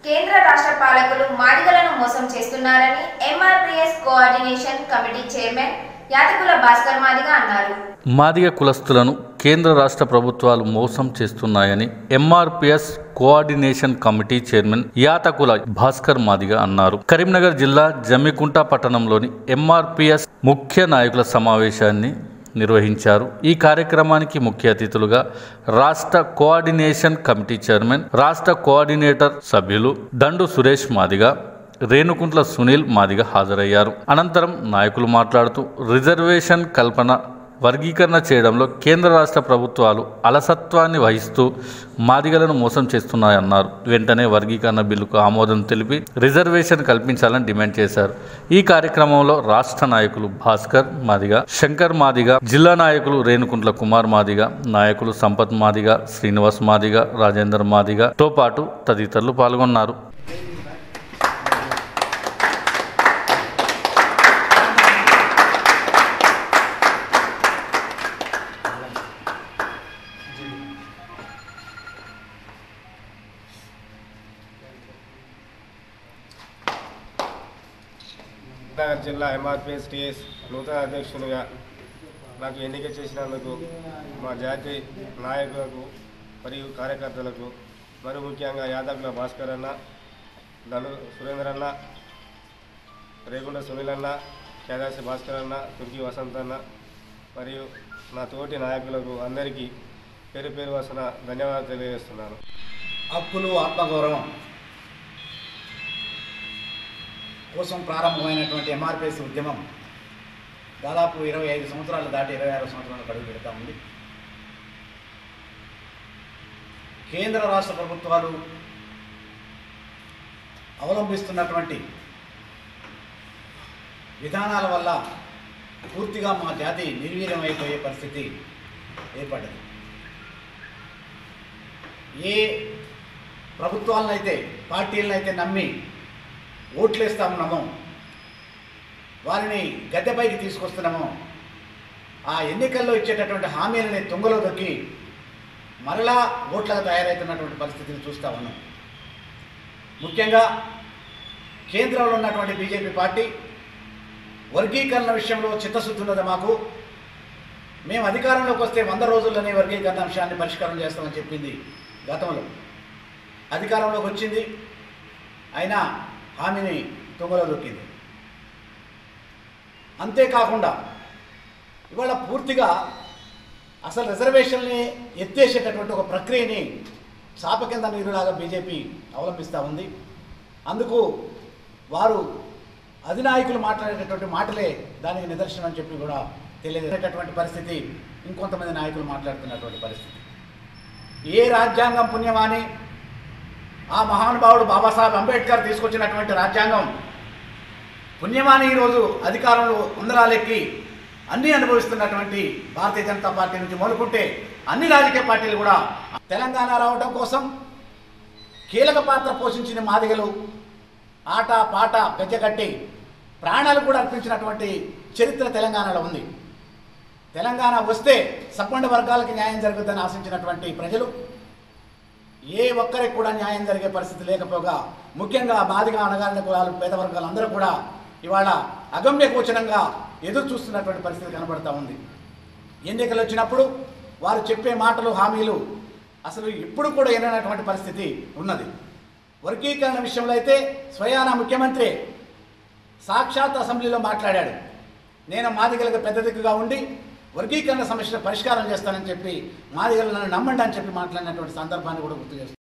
కేంద్ర రాష్ట్ర పాలకులు మాదిగలను మోసం చేస్తున్నారని MRPS coordination committee chairman Yathakula Bhaskar Madiga అన్నారు మాదిగ కులస్తులను కేంద్ర రాష్ట్ర ప్రభుత్వాలు మోసం చేస్తున్నాయని MRPS coordination committee chairman Yathakula Bhaskar Madiga అన్నారు కరీంనగర్ జిల్లా జమ్మికుంట పట్టణంలోని ఎంఆర్పిఎస్ ముఖ్య నాయకుల సమావేశాన్ని నిర్వహించారు ఈ కార్యక్రమానికి ముఖ్య అతిథులుగా రాష్ట్ర కోఆర్డినేషన్ కమిటీ చైర్మన్ రాష్ట్ర కోఆర్డినేటర్ సభ్యులు దండు సురేష్ మాదిగ రేణుకుంట్ల సునీల్ మాదిగ హాజరయ్యారు అనంతరం నాయకులు మాట్లాడుతూ రిజర్వేషన్ కల్పన వర్గీకరణ చేయడంలో కేంద్ర రాష్ట్ర ప్రభుత్వాలు అలసత్వాన్ని వహిస్తూ మాదిగలను మోసం చేస్తున్నాయన్నారు వెంటనే వర్గీకరణ బిల్లుకు ఆమోదం తెలిపి రిజర్వేషన్ కల్పించాలని డిమాండ్ చేశారు ఈ కార్యక్రమంలో రాష్ట్ర నాయకులు భాస్కర్ మాదిగ శంకర్ మాదిగ జిల్లా నాయకులు రేణుకుంట్ల కుమార్ మాదిగ నాయకులు సంపత్ మాదిగ శ్రీనివాస్ మాదిగ రాజేందర్ మాదిగ తో పాటు తదితరులు పాల్గొన్నారు నగర్ జిల్లా ఎంఆర్పిఎస్ టిఎస్ నూతన అధ్యక్షునిగా నాకు ఎన్నిక చేసినందుకు మా జాతి నాయకులకు మరియు కార్యకర్తలకు మరి ముఖ్యంగా యాదవ్ల భాస్కర్ అన్న ధను సురేంద్ర అన్న రేగుండ సునీల్ అన్న కేదాసి భాస్కర్ అన్న తుర్కి వసంత్ అన్న మరియు నా తోటి నాయకులకు అందరికీ పేరు పేరు వసన ధన్యవాదాలు తెలియజేస్తున్నాను హక్కులు ఆత్మగౌరవం కోసం ప్రారంభమైనటువంటి ఎంఆర్పిఎస్ ఉద్యమం దాదాపు ఇరవై ఐదు సంవత్సరాలు దాటి ఇరవై ఆరు సంవత్సరాలు అడుగు పెడతా ఉంది కేంద్ర రాష్ట్ర ప్రభుత్వాలు అవలంబిస్తున్నటువంటి విధానాల వల్ల పూర్తిగా మా జాతి నిర్వీర్యమైపోయే పరిస్థితి ఏర్పడ్డది ఏ ప్రభుత్వాలనైతే పార్టీలనైతే నమ్మి ఓట్లేస్తా ఉన్నామో వారిని గద్దెపైకి తీసుకొస్తున్నామో ఆ ఎన్నికల్లో ఇచ్చేటటువంటి హామీలని తుంగలో దొక్కి మరలా ఓట్లుగా తయారవుతున్నటువంటి పరిస్థితిని చూస్తూ ఉన్నాం ముఖ్యంగా కేంద్రంలో ఉన్నటువంటి బీజేపీ పార్టీ వర్గీకరణ విషయంలో చిత్తశుద్ధి ఉన్నది మాకు మేము అధికారంలోకి వస్తే వంద రోజుల్లోనే వర్గీకరణ అంశాన్ని పరిష్కారం చేస్తామని చెప్పింది గతంలో అధికారంలోకి వచ్చింది అయినా హామీని తుంగలో దొక్కింది అంతేకాకుండా ఇవాళ పూర్తిగా అసలు రిజర్వేషన్ని ఎత్తేసేటటువంటి ఒక ప్రక్రియని చాప కింద నీరులాగా బీజేపీ అవలంబిస్తూ ఉంది అందుకు వారు అధినాయకులు మాట్లాడేటటువంటి మాటలే దానికి నిదర్శనం అని చెప్పి కూడా తెలియజేసేటటువంటి పరిస్థితి ఇంకొంతమంది నాయకులు మాట్లాడుతున్నటువంటి పరిస్థితి ఏ రాజ్యాంగం పుణ్యమాని ఆ మహానుభావుడు బాబాసాహెబ్ అంబేద్కర్ తీసుకొచ్చినటువంటి రాజ్యాంగం పుణ్యమాని ఈరోజు అధికారంలో ఉందరాలెక్కి అన్నీ అనుభవిస్తున్నటువంటి భారతీయ జనతా పార్టీ నుంచి మొదలుకుంటే అన్ని రాజకీయ పార్టీలు కూడా తెలంగాణ రావడం కోసం కీలక పాత్ర పోషించిన మాదిగలు ఆట పాట గజ్జగట్టి ప్రాణాలు కూడా అర్పించినటువంటి చరిత్ర తెలంగాణలో ఉంది తెలంగాణ వస్తే సబ్బండ వర్గాలకి న్యాయం జరుగుతుందని ఆశించినటువంటి ప్రజలు ఏ ఒక్కరికి కూడా న్యాయం జరిగే పరిస్థితి లేకపోగా ముఖ్యంగా మాదిగా అణగారిన కులాలు పేద వర్గాలు అందరూ కూడా ఇవాళ అగమ్య గోచరంగా ఎదురు చూస్తున్నటువంటి పరిస్థితి కనబడతా ఉంది ఎన్నికలు వచ్చినప్పుడు వారు చెప్పే మాటలు హామీలు అసలు ఇప్పుడు కూడా ఎననటువంటి పరిస్థితి ఉన్నది వర్గీకరణ విషయంలో అయితే స్వయాన ముఖ్యమంత్రి సాక్షాత్ అసెంబ్లీలో మాట్లాడాడు నేను మాదిగలకు పెద్ద దిక్కుగా ఉండి వర్గీకరణ సమస్యల పరిష్కారం చేస్తానని చెప్పి మాదిగలు నన్ను నమ్మండి అని చెప్పి మాట్లాడినటువంటి సందర్భాన్ని కూడా గుర్తు చేస్తాను